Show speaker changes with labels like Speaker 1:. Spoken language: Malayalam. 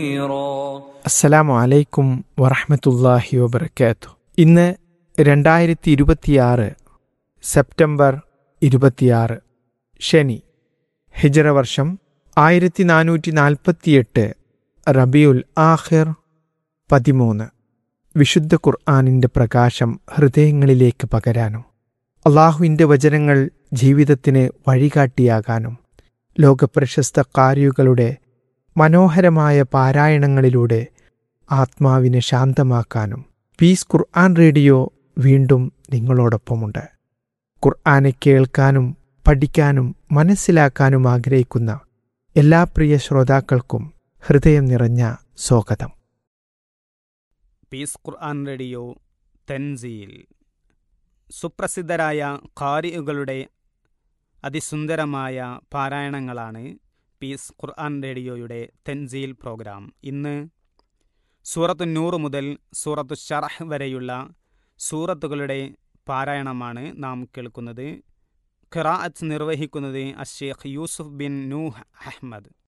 Speaker 1: അസ്സലാമു അലൈക്കും വറഹമത്തല്ലാഹി വബർക്കാത്തു ഇന്ന് രണ്ടായിരത്തി ഇരുപത്തിയാറ് സെപ്റ്റംബർ ഇരുപത്തിയാറ് ശനി ഹിജറ വർഷം ആയിരത്തി നാനൂറ്റി നാൽപ്പത്തിയെട്ട് റബിയുൽ ആഹിർ പതിമൂന്ന് വിശുദ്ധ ഖുർആാനിൻ്റെ പ്രകാശം ഹൃദയങ്ങളിലേക്ക് പകരാനും അള്ളാഹുവിൻ്റെ വചനങ്ങൾ ജീവിതത്തിന് വഴികാട്ടിയാകാനും ലോകപ്രശസ്ത കാരിയുകളുടെ മനോഹരമായ പാരായണങ്ങളിലൂടെ ആത്മാവിനെ ശാന്തമാക്കാനും പീസ് ഖുർആൻ റേഡിയോ വീണ്ടും നിങ്ങളോടൊപ്പമുണ്ട് ഖുർആനെ കേൾക്കാനും പഠിക്കാനും മനസ്സിലാക്കാനും ആഗ്രഹിക്കുന്ന എല്ലാ പ്രിയ ശ്രോതാക്കൾക്കും ഹൃദയം നിറഞ്ഞ സ്വാഗതം
Speaker 2: പീസ് ഖുർആൻ റേഡിയോ തെൻസീൽ സുപ്രസിദ്ധരായ ഖാരികളുടെ അതിസുന്ദരമായ പാരായണങ്ങളാണ് പീസ് ഖുർആൻ റേഡിയോയുടെ തെൻസീൽ പ്രോഗ്രാം ഇന്ന് സൂറത്തു നൂറ് മുതൽ സൂറത്തു ഷറഹ് വരെയുള്ള സൂറത്തുകളുടെ പാരായണമാണ് നാം കേൾക്കുന്നത് ഖിറാഅത്ത് നിർവഹിക്കുന്നത് അഷേഖ് യൂസുഫ് ബിൻ നൂഹ് അഹ്മദ്